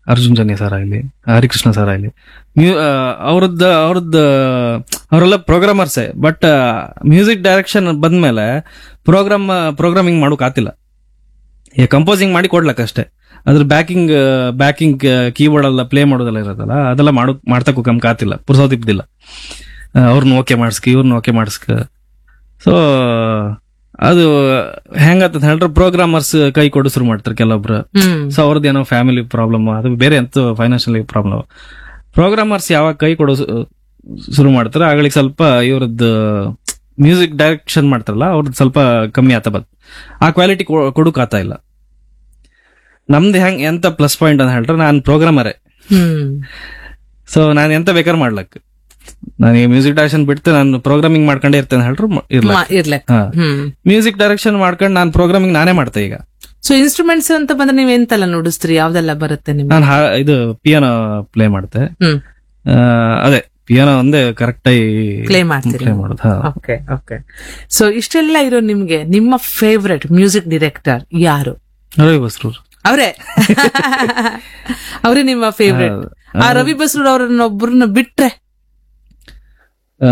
ಅರ್ಜುನ್ ಜನ್ಯ sir ಆಗಲಿ Harikrishna sir ಆಗಲಿ ಅವ್ರದ್ದು ಅವ್ರದ್ದು ಅವರೆಲ್ಲ ಪ್ರೋಗ್ರಾಮರ್ಸೇ ಬಟ್ ಮ್ಯೂಸಿಕ್ ಡೈರೆಕ್ಷನ್ ಬಂದ್ಮೇಲೆ ಪ್ರೋಗ್ರಾಮ್ ಪ್ರೋಗ್ರಾಮಿಂಗ್ ಮಾಡೋಕ್ ಆತಿಲ್ಲ ಈಗ ಕಂಪೋಸಿಂಗ್ ಮಾಡಿ ಕೊಡ್ಲಕ್ಕಷ್ಟೇ ಅದ್ರ ಬ್ಯಾಕಿಂಗ್ ಬ್ಯಾಕಿಂಗ್ ಕೀಬೋರ್ಡ್ ಎಲ್ಲ ಪ್ಲೇ ಮಾಡೋದೆಲ್ಲ ಇರೋದಲ್ಲ ಅದೆಲ್ಲ ಮಾಡೋ ಮಾಡ್ತಕ್ಕೂ ಕಮ್ಕ ಆತಿಲ್ಲ ಪುರ್ಸೋತಿಪ್ದಿಲ್ಲ ಅವ್ರನ್ನ ಓಕೆ ಮಾಡಿಸ್ಕ ಇವ್ರನ್ನ ಓಕೆ ಮಾಡಿಸ್ಕ ಸೊ ಅದು ಹೆಂಗಂತ ಹೇಳಿದ್ರೆ ಪ್ರೋಗ್ರಾಮರ್ಸ್ ಕೈ ಕೊಡು ಶುರು ಮಾಡ್ತಾರೆ ಕೆಲವೊಬ್ರು ಹ್ಮ್ ಸೊ ಅವ್ರದ್ದು ಏನೋ ಫ್ಯಾಮಿಲಿ ಪ್ರಾಬ್ಲಮ್ ಅದು ಬೇರೆ ಎಂತ ಫೈನಾನ್ಷಿಯಲಿ ಪ್ರಾಬ್ಲಮ್ ಪ್ರೋಗ್ರಾಮರ್ಸ್ ಯಾವಾಗ ಕೈ ಕೊಡೋ ಶು- ಶುರು ಮಾಡ್ತಾರೆ ಆಗಳಿಗೆ ಸ್ವಲ್ಪ ಇವ್ರದ್ದು ಮ್ಯೂಸಿಕ್ ಡೈರೆಕ್ಷನ್ ಮಾಡ್ತಾರಲ್ಲ ಅವ್ರದ್ದು ಸ್ವಲ್ಪ ಕಮ್ಮಿ ಆತ ಬತ್ ಆ ಕ್ವಾಲಿಟಿ ಕೊಡಕ್ ಆತ ಇಲ್ಲ ನಮ್ದು ಹೆಂಗ್ ಎಂತ ಪ್ಲಸ್ ಪಾಯಿಂಟ್ ಅಂತ ಹೇಳಿದ್ರೆ ನಾನು ಪ್ರೋಗ್ರಾಮರೇ ಹ್ಮ್ ಸೊ ನಾನು ಎಂತ ಬೇಕಾದ್ರೆ ಮಾಡ್ಲಕ್ ನಾನು ಈ ಮ್ಯೂಸಿಕ್ ಡೈರೆಕ್ಷನ್ ಬಿಟ್ಟು ನಾನು ಪ್ರೋಗ್ರಾಮಿಂಗ್ ಮಾಡ್ಕೊಂಡೇ ಇರ್ತೇನೆ ಹೇಳಿದ್ರು ಇರ್ಲ ಮ- ಇರ್ಲೆಕ್ಕ ಹಾ ಹ್ಮ್ ಮ್ಯೂಸಿಕ್ ಡೈರೆಕ್ಷನ್ ಮಾಡ್ಕೊಂಡು ನಾನು ಪ್ರೋಗ್ರಾಮಿಂಗ್ ನಾನೇ ಮಾಡ್ತೆ ಈಗ ಸೊ ಇನ್ಸ್ಟ್ರೂಮೆಂಟ್ಸ್ ಅಂತ ಬಂದ್ರೆ ನೀವ್ ಎಂತೆಲ್ಲ ನುಡಿಸ್ತೀರಿ ಯಾವ್ದೆಲ್ಲ ಬರುತ್ತೆ ನಿಮ್ಗೆ ನಾನು ಇದು ಪಿಯಾನೋ ಪ್ಲೇ ಮಾಡ್ತೆ ಹ್ಮ್ ಆ, ಅದೇ ಪಿಯಾನೋ ಒಂದೇ ಕರೆಕ್ಟ್ ಆಗಿ ಪ್ಲೇ ಮಾಡ್ತೀರಿ ಪ್ಲೇ ಮಾಡೋದು ಹಾ. ಓಕೆ ಓಕೆ ಸೊ ಇಷ್ಟೆಲ್ಲ ಇರೋ ನಿಮ್ಗೆ ನಿಮ್ಮ ಫೇವ್ರೆಟ್ ಮ್ಯೂಸಿಕ್ ಡೈರೆಕ್ಟರ್ ಯಾರು ರವಿ ಬಸ್ರೂರ್ ಅವರೇ ಅವರೇ ನಿಮ್ಮ ಫೇವ್ರೆಟ್ ಆ ರವಿ ಬಸ್ರೂರ್ ಅವರನ್ನ ಒಬ್ಬರನ್ನ ಬಿಟ್ರೆ ಆ,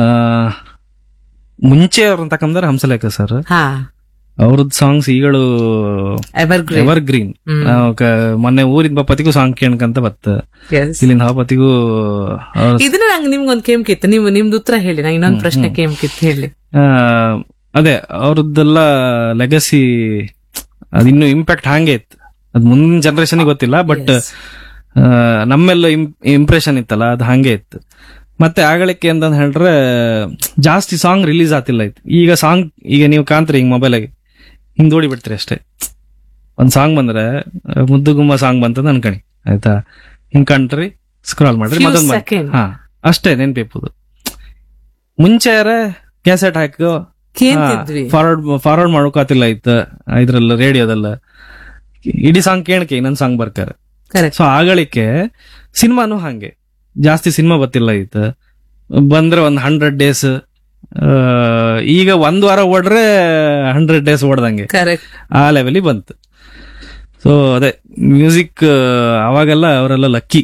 ಮುಂಚೆ ಅವ್ರನ್ನ ತಕೊಂಡ್ರೆ ಹಂಸಲೇಖ ಸರ್ ಹಾ ಅವ್ರದ್ದು ಸಾಂಗ್ಸ್ ಈಗಳು ಎವರ್ ಗ್ರೇಟ್ ಎವರ್ ಗ್ರೀನ್ ನಾವು ಕ- ಮೊನ್ನೆ ಊರಿನ ಬಾಪತಿಗೂ ಸಾಂಗ್ ಕೇಳ್ಕಂತ ಬತ್ತ ಇಲ್ಲಿಂದ ಹಾಪತಿಗೂ ಅವ್ರ ಇದನ್ನ ನಂಗೆ ನಿಮ್ಗೊಂದು ಕೇಮ್ ಕಿತ್ತು ನೀವು ನಿಮ್ದು ಉತ್ತರ ಹೇಳಿ ನಂಗೆ ಇನ್ನೊಂದು ಪ್ರಶ್ನೆ ಕೇಮ್ ಕಿತ್ತು ಹೇಳಿ ಆ, ಅದೇ ಅವ್ರದ್ದೆಲ್ಲ ಲೆಗಸಿ ಅದಿನ್ನು ಇಂಪ್ಯಾಕ್ಟ್ ಹಾಗೆ ಇತ್ತು ಅದ್ ಮುಂದಿನ ಜನರೇಷನ್ ಗೊತ್ತಿಲ್ಲ ಬಟ್ ನಮ್ಮೆಲ್ಲ ಇಂಪ್ರೆಷನ್ ಇತ್ತಲ್ಲ ಅದು ಹಾಗೆ ಇತ್ತು ಮತ್ತೆ ಆಗಳಿಕೆ ಅಂತ ಹೇಳಿದ್ರೆ ಜಾಸ್ತಿ ಸಾಂಗ್ ರಿಲೀಸ್ ಆತಿಲ್ಲ ಇತ್ತು ಈಗ ಸಾಂಗ್ ಈಗ ನೀವು ಕಾಣ್ತೀರಿ ಹಿಂಗ್ ಮೊಬೈಲಾಗಿ ಹಿಂಗ್ ದೋಡಿ ಬಿಡ್ತೀರಿ ಅಷ್ಟೇ ಒಂದ್ ಸಾಂಗ್ ಬಂದ್ರೆ ಆ, ಮುದ್ದು ಗುಮ್ಮ ಸಾಂಗ್ ಬಂತಂದ ಅನ್ಕಣಿ ಆಯ್ತಾ ಹಿಂಗ್ ಕಂಡ್ರಿ ಸ್ಕ್ರಾಲ್ ಮಾಡ್ರಿ Few ಮತ್ತೊಂದ್ second. ಹಾ ಅಷ್ಟೇ ನೆನ್ಪಿಪ್ಪುದು ಮುಂಚೆ ಕ್ಯಾಸೆಟ್ ಹಾಕೋ ಕೇಂತಿದ್ವಿ ಫಾರ್ವರ್ಡ್ ಫಾರ್ವರ್ಡ್ ಮಾಡೋಕಾತಿಲ್ಲ ಇತ್ತು ಇದ್ರಲ್ಲ ರೇಡಿಯೋದಲ್ಲ ಇಡೀ ಸಾಂಗ್ ಕೇಳಕ್ಕೆ ಇನ್ನೊಂದ್ ಸಾಂಗ್ ಬರ್ತಾರೆ ಕರೆಕ್ಟ್ ಸೊ ಆಗಳಿಕೆ ಸಿನಿಮಾನು ಹಂಗೆ ಜಾಸ್ತಿ ಸಿನಿಮಾ ಬತ್ತಿಲ್ಲ ಇತ್ತು ಬಂದ್ರೆ ಒಂದ್ ಹಂಡ್ರೆಡ್ ಡೇಸ್ ಈಗ ಒಂದ್ ವಾರ ಓಡ್ರೆ ಹಂಡ್ರೆಡ್ ಡೇಸ್ ಓಡ್ದಂಗೆ ಕರೆಕ್ಟ್ ಆ ಲೆವೆಲಿ ಬಂತು ಸೊ ಅದೇ ಮ್ಯೂಸಿಕ್ ಅವಾಗೆಲ್ಲ ಅವರೆಲ್ಲ ಲಕ್ಕಿ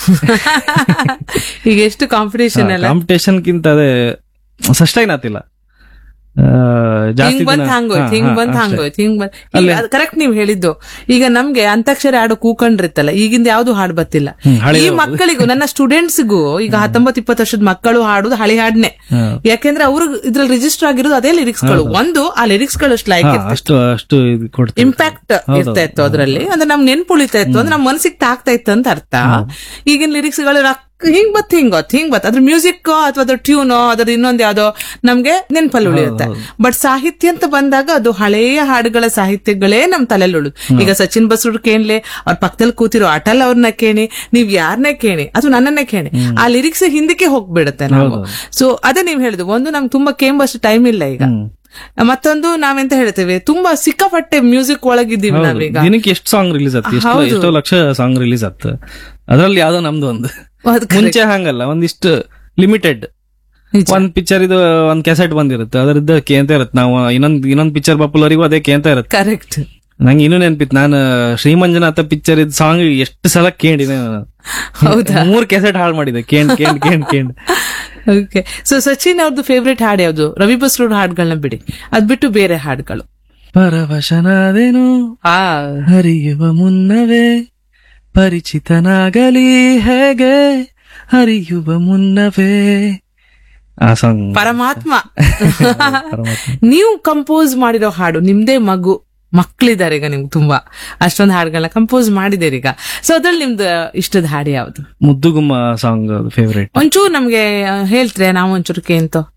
ಈಗ ಎಷ್ಟು ಕಾಂಪಿಟೇಷನ್ ಎಲ್ಲ ಕಾಂಪಿಟೇಷನ್ ಕಿಂತ ಅದೇ ಸಸ್ಟೈನ್ ಆತಿಲ್ಲ ಆ, ಜಾಸ್ತಿ ಹಿಂಗ್ ಬಂದ್ ದಿನ- ಹಂಗೋಯ್ತು ಹಾ, ಹಿಂಗ್ ಹಾ, ಬಂದ್ ಅಷ್ಟೇ. ಹಂಗೋಯ್ತು ಹಿಂಗ್ ಬಂದ್ ಕರೆಕ್ಟ್ ನೀವ್ ಹೇಳಿದ್ದು ಈಗ ನಮ್ಗೆ ಅಂತಾಕ್ಷರಿ ಹಾಡು ಕೂಕೊಂಡಿರ್ತಲ್ಲ ಈಗಿಂದ ಯಾವ್ದು ಹಾಡು ಬತ್ತಿಲ್ಲ ಹ್ಮ್, ಹಳೆ ಈ ಮಕ್ಕಳಿಗೂ ನನ್ನ ಸ್ಟೂಡೆಂಟ್ಸ್ಗೂ ಈಗ ಹತ್ತೊಂಬತ್ತು ಇಪ್ಪತ್ತು ವರ್ಷದ ಮಕ್ಕಳು ಹಾಡುದು ಹಳಿ ಹಾಡ್ನೆ ಹಾ. ಯಾಕೆಂದ್ರೆ ಅವ್ರು ಇದ್ರಲ್ಲಿ ರಿಜಿಸ್ಟರ್ ಆಗಿರೋದು ಅದೇ ಲಿರಿಕ್ಸ್ ಗಳು ಒಂದು ಆ ಲಿರಿಕ್ಸ್ ಗಳು ಅಷ್ಟು ಲೈಕ್ ಹಾ, ಅಷ್ಟು ಅಷ್ಟು ಇದು ಕೊಡ್ತೀವಿ ಇಂಪ್ಯಾಕ್ಟ್ ಇರ್ತಾ ಇತ್ತು ಅದ್ರಲ್ಲಿ ಅಂದ್ರೆ ನಮ್ ನೆನ್ಪು ಉಳಿತಾ ಇತ್ತು ಅಂದ್ರೆ ನಮ್ ಮನಸ್ಸಿಗೆ ತಾಕ್ತಾ ಇತ್ತು ಅಂತ ಅರ್ಥ ಈಗಿನ ಲಿರಿಕ್ಸ್ ಗಳು ರಕ್- ಹಿಂಗ್ ಬತ್ ಹಿಂಗ್ ಗೊತ್ತು ಹಿಂಗ್ ಬತ್ ಅದ್ರ ಮ್ಯೂಸಿಕ್ ಅಥವಾ ಅದ್ರ ಟ್ಯೂನೋ ಅದ್ರ ಇನ್ನೊಂದ್ ಯಾವ್ದೋ ನಮ್ಗೆ ನೆನ್ಪಲ್ಲಿ ಉಳಿಯುತ್ತೆ ಬಟ್ ಸಾಹಿತ್ಯ ಅಂತ ಬಂದಾಗ ಅದು ಹಳೆಯ ಹಾಡುಗಳ ಸಾಹಿತ್ಯಗಳೇ ನಮ್ ತಲೆಯಲ್ಲಿ ಉಳಿದು ಈಗ ಸಚಿನ್ ಬಸ್ರೂರ್ ಕೇಳ್ಲಿ ಅವ್ರ ಪಕ್ಕದಲ್ಲಿ ಕೂತಿರೋ ಅಟಲ್ ಅವ್ರನ್ನ ಕೇಳಿ ನೀವ್ ಯಾರನ್ನೇ ಕೇಳಿ ಅದು ನನ್ನನ್ನೇ ಕೇಳಿ ಆ ಲಿರಿಕ್ಸ್ ಹಿಂದಕ್ಕೆ ಹೋಗ್ಬಿಡುತ್ತೆ ನಾವು ಸೊ ಅದೇ ನೀವ್ ಹೇಳಿದ್ರು ಒಂದು ನಮ್ಗೆ ತುಂಬಾ ಕೇಂಬಷ್ಟು ಟೈಮ್ ಇಲ್ಲ ಈಗ ಮತ್ತೊಂದು ನಾವೆಂತ ಹೇಳ್ತೇವೆ ತುಂಬಾ ಸಿಕ್ಕಾಪಟ್ಟೆ ಮ್ಯೂಸಿಕ್ ಒಳಗಿದ್ದೀವಿ ನಾವೀಗ ದಿನಕ್ಕೆ ಎಷ್ಟು ಸಾಂಗ್ ರಿಲೀಸ್ ಆತ್ ಎಷ್ಟೋ ಹೌದು. ಎಷ್ಟೋ ಲಕ್ಷ ಸಾಂಗ್ ರಿಲೀಸ್ ಆತ್ ಅದ್ರಲ್ಲಿ ಯಾವ್ದೋ ನಮ್ದು ಒಂದು ಅದ್ ಮುಂಚೆ ಹಂಗಲ್ಲ ಒಂದಿಷ್ಟು ಲಿಮಿಟೆಡ್ ನಿಜ. ಒಂದ್ ಪಿಕ್ಚರ್ ಇದು ಒಂದ್ ಕೆಸೆಟ್ ಬಂದಿರುತ್ತೆ ಅದ್ರದ್ದು ಕೇಂತ ಇರುತ್ತೆ ನಾವು ಇನ್ನೊಂದ್ ಇನ್ನೊಂದ್ ಪಿಕ್ಚರ್ ಬಪ್ಪುಲವರೆಗೂ ಅದೇ ಕೇಂತ ಇರುತ್ತೆ ಕರೆಕ್ಟ್ ನಂಗೆ ಇನ್ನೂ ನೆನ್ಪಿತ್ತು ನಾನು ಶ್ರೀಮಂಜನಾಥ ಪಿಕ್ಚರ್ ಇದ್ ಸಾಂಗ್ ಎಷ್ಟು ಸಲ ಕೇಳಿದೆ ನಾನು. ಹೌದಾ? ಮೂರ್ ಕೆಸೆಟ್ ಹಾಳು ಮಾಡಿದೆ ಕೇಂಡ್ ಕೇಂಡ್ ಕೇಂಡ್ ಕೇಂಡ್ ಓಕೆ ಸೊ ಸಚಿನ್ ಅವ್ರದ್ದು ಫೇವ್ರೆಟ್ ಹಾಡು ಯಾವ್ದು ರವಿ ಬಸ್ರೂರ್ ಹಾಡುಗಳನ್ನ ಬಿಡಿ ಅದ್ ಬಿಟ್ಟು ಬೇರೆ ಹಾಡುಗಳು ಪರವಶನಾದೆನು ಆ ಹರಿಯುವ ಮುನ್ನವೇ ಪರಿಚಿತನಾಗಲಿ ಹೇಗೆ ಹರಿಯುವ ಮುನ್ನವೇ ಆ ಸಾಂಗ್ ಪರಮಾತ್ಮ ನೀವು ಕಂಪೋಸ್ ಮಾಡಿರೋ ಹಾಡು ನಿಮ್ದೇ ಮಗು ಮಕ್ಳಿದ್ದಾರೆ ಈಗ ನಿಮ್ಗೆ ತುಂಬಾ ಅಷ್ಟೊಂದು ಹಾಡುಗಳನ್ನ ಕಂಪೋಸ್ ಮಾಡಿದ್ದೀರಿ ಈಗ ಸೊ ಅದ್ರಲ್ಲಿ ನಿಮ್ದು ಇಷ್ಟದ ಹಾಡು ಯಾವ್ದು ಮುದ್ದುಗುಮ್ಮ ಸಾಂಗ್ ಫೇವ್ರೇಟ್ ಒಂಚೂರು ನಮ್ಗೆ ಆ, ಹೇಳ್ತೀರಾ ನಾವು ಒಂಚೂರು ಕೇಂತೋ